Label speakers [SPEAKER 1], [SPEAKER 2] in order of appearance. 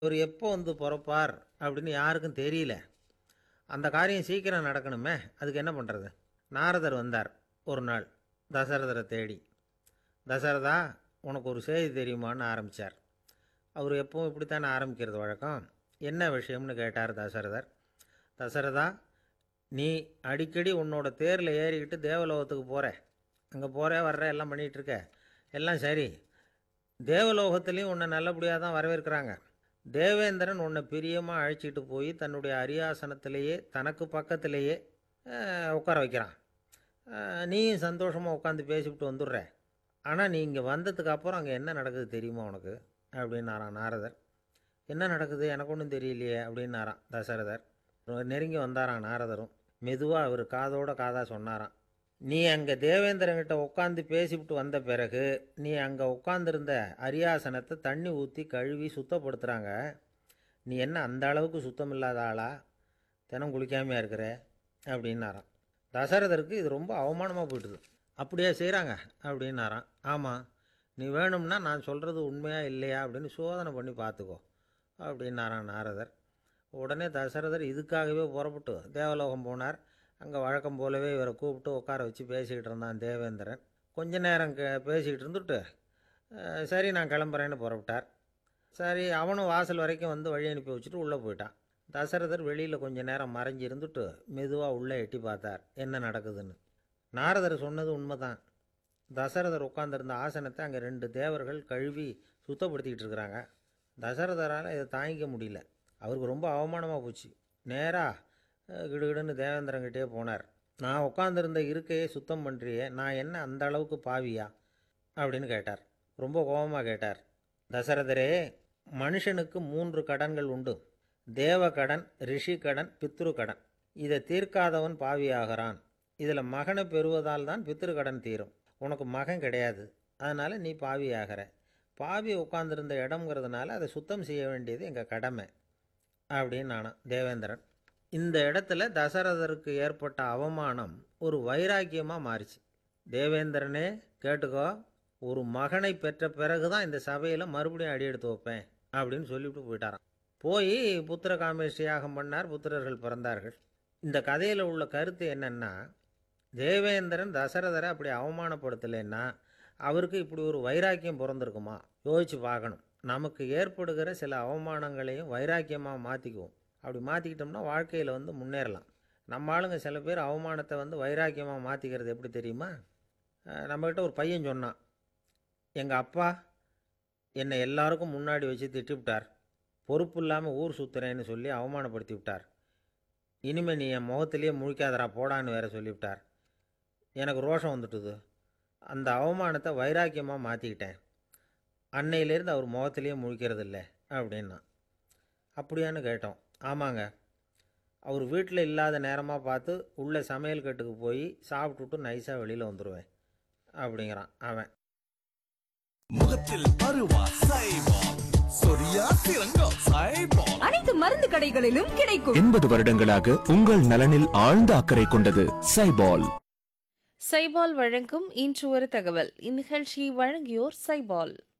[SPEAKER 1] இவர் எப்போ வந்து பிறப்பார் அப்படின்னு யாருக்கும் தெரியல அந்த காரியம் சீக்கிரம் நடக்கணுமே அதுக்கு என்ன பண்ணுறது நாரதர் வந்தார் ஒரு நாள் தசரதரை தேடி தசரதா உனக்கு ஒரு செய்தி தெரியுமான்னு ஆரம்பித்தார் அவர் எப்பவும் இப்படித்தானே ஆரம்பிக்கிறது வழக்கம் என்ன விஷயம்னு கேட்டார் தசரதர் தசரதா நீ அடிக்கடி உன்னோட தேரில் ஏறிக்கிட்டு தேவலோகத்துக்கு போகிற அங்கே போகிற வர்ற எல்லாம் பண்ணிகிட்டு இருக்க எல்லாம் சரி தேவலோகத்துலேயும் உன்னை நல்லபடியாக தான் வரவேற்கிறாங்க தேவேந்திரன் உன்னை பிரியமாக அழைச்சிட்டு போய் தன்னுடைய அரியாசனத்திலேயே தனக்கு பக்கத்திலேயே அஹ், உட்கார வைக்கிறான் அஹ், நீயும் சந்தோஷமாக உட்காந்து பேசிவிட்டு வந்துடுற ஆனால் நீ இங்கே வந்ததுக்கு அப்புறம் அங்கே என்ன நடக்குது தெரியுமா உனக்கு அப்படின்னாராம் நாரதர் என்ன நடக்குது எனக்கு ஒன்றும் தெரியலையே அப்படின்னாராம் தசரதர் நெருங்கி வந்தாராம் நாரதரும் மெதுவாக அவர் காதோட காதாக சொன்னாராம் நீ அங்கே தேவேந்திரன்கிட்ட உட்காந்து பேசிவிட்டு வந்த பிறகு நீ அங்கே உட்காந்துருந்த அரியாசனத்தை தண்ணி ஊற்றி கழுவி சுத்தப்படுத்துகிறாங்க நீ என்ன அந்த அளவுக்கு சுத்தம் இல்லாத ஆளா தினம் குளிக்காமையா இருக்கிற அப்படின்னாராம் தசரதருக்கு இது ரொம்ப அவமானமாக போயிட்டுது அப்படியே செய்கிறாங்க அப்படின்னாராம் ஆமாம் நீ வேணும்னா நான் சொல்கிறது உண்மையா இல்லையா அப்படின்னு சோதனை பண்ணி பார்த்துக்கோ அப்படின்னாராம் நாரதர் உடனே தசரதர் இதுக்காகவே புறப்பட்டு தேவலோகம் போனார் அங்கே வழக்கம் போலவே இவரை கூப்பிட்டு உட்கார வச்சு பேசிக்கிட்டு இருந்தான் தேவேந்திரன் கொஞ்ச நேரம் கே பேசிக்கிட்டு இருந்துட்டு "அஹ், சரி நான் கிளம்புறேன்னு புறப்பட்டார் சரி அவனும் வாசல் வரைக்கும் வந்து வழி அனுப்பி வச்சுட்டு உள்ளே போயிட்டான் தசரதர் வெளியில் கொஞ்ச நேரம் மறைஞ்சு இருந்துட்டு மெதுவாக உள்ளே எட்டி பார்த்தார் என்ன நடக்குதுன்னு நாரதர் சொன்னது உண்மைதான் தசரதர் உட்காந்துருந்த ஆசனத்தை அங்கே ரெண்டு தேவர்கள் கழுவி சுத்தப்படுத்திக்கிட்டு இருக்கிறாங்க தசரதரால் இதை தாங்கிக்க முடியல அவருக்கு ரொம்ப அவமானமாக போச்சு நேராக கிடுகிடுன்னு தேவேந்திரங்கிட்டே போனார் நான் உட்காந்துருந்த இருக்கையை சுத்தம் பண்ணுறியே நான் என்ன அந்த அளவுக்கு பாவியா அப்படின்னு கேட்டார் ரொம்ப கோபமாக கேட்டார் தசரதரே மனுஷனுக்கு மூன்று கடன்கள் உண்டு தேவ கடன் ரிஷி கடன் பித்ரு கடன் இதை தீர்க்காதவன் பாவியாகிறான் இதில் மகனை பெறுவதால் தான் பித்ரு கடன் தீரும் உனக்கு மகன் கிடையாது அதனால் நீ பாவியாகிற பாவி உட்காந்துருந்த இடம்ங்கிறதுனால அதை சுத்தம் செய்ய வேண்டியது எங்கள் கடமை அப்படின்னு நானும் தேவேந்திரன் இந்த இடத்துல தசரதருக்கு ஏற்பட்ட அவமானம் ஒரு வைராக்கியமாக மாறிச்சு தேவேந்திரனே கேட்டுக்கோ ஒரு மகனை பெற்ற பிறகு தான் இந்த சபையில் மறுபடியும் அடி எடுத்து வைப்பேன் அப்படின்னு சொல்லிவிட்டு போயிட்டாராம் போய் புத்திர காமேஷ் யாகம் பண்ணார் புத்திரர்கள் பிறந்தார்கள் இந்த கதையில் உள்ள கருத்து என்னன்னா தேவேந்திரன் தசரதரை அப்படி அவமானப்படுத்தலைன்னா அவருக்கு இப்படி ஒரு வைராக்கியம் பிறந்திருக்குமா யோசிச்சு பார்க்கணும் நமக்கு ஏற்படுகிற சில அவமானங்களையும் வைராக்கியமாக மாற்றிக்குவோம் அப்படி மாற்றிக்கிட்டோம்னா வாழ்க்கையில் வந்து முன்னேறலாம் நம்ம ஆளுங்க சில பேர் அவமானத்தை வந்து வைராக்கியமாக மாற்றிக்கிறது எப்படி தெரியுமா அஹ் நம்மக்கிட்ட ஒரு பையன் சொன்னான் எங்கள் அப்பா என்னை எல்லாருக்கும் முன்னாடி வச்சு திட்டிவிட்டார் பொறுப்பு இல்லாமல் ஊர் சுற்றுறேன்னு சொல்லி அவமானப்படுத்தி விட்டார் இனிமே நீ என் முகத்திலேயே முழிக்காதடா போடான்னு வேற சொல்லிவிட்டார் எனக்கு ரோஷம் வந்துட்டுது அந்த அவமானத்தை வைராக்கியமாக மாற்றிக்கிட்டேன் அன்னையிலேருந்து அவர் முகத்திலேயே முழிக்கிறது இல்லை அப்படின்னா அப்படியான்னு கேட்டோம் ஆமாங்க அவர் வீட்டில் இல்லாத நேரமாக பார்த்து உள்ளே சமையல் கட்டுக்கு போய் சாப்பிட்டுட்டு நைஸாக வெளியில் வந்துடுவேன் அப்படிங்கிறான் அவன்
[SPEAKER 2] முகத்தில் பருவா சைபால் சொரியா சிறங்கம் சைபால்
[SPEAKER 3] அனைத்து மருந்து கடைகளிலும் கிடைக்கும்
[SPEAKER 4] எண்பது வருடங்களாக உங்கள் நலனில் ஆழ்ந்த அக்கறை கொண்டது சைபால்
[SPEAKER 5] சைபால் வழங்கும் இன்று ஒரு தகவல் இந்நிகழ்ச்சியை வழங்கியோர் சைபால்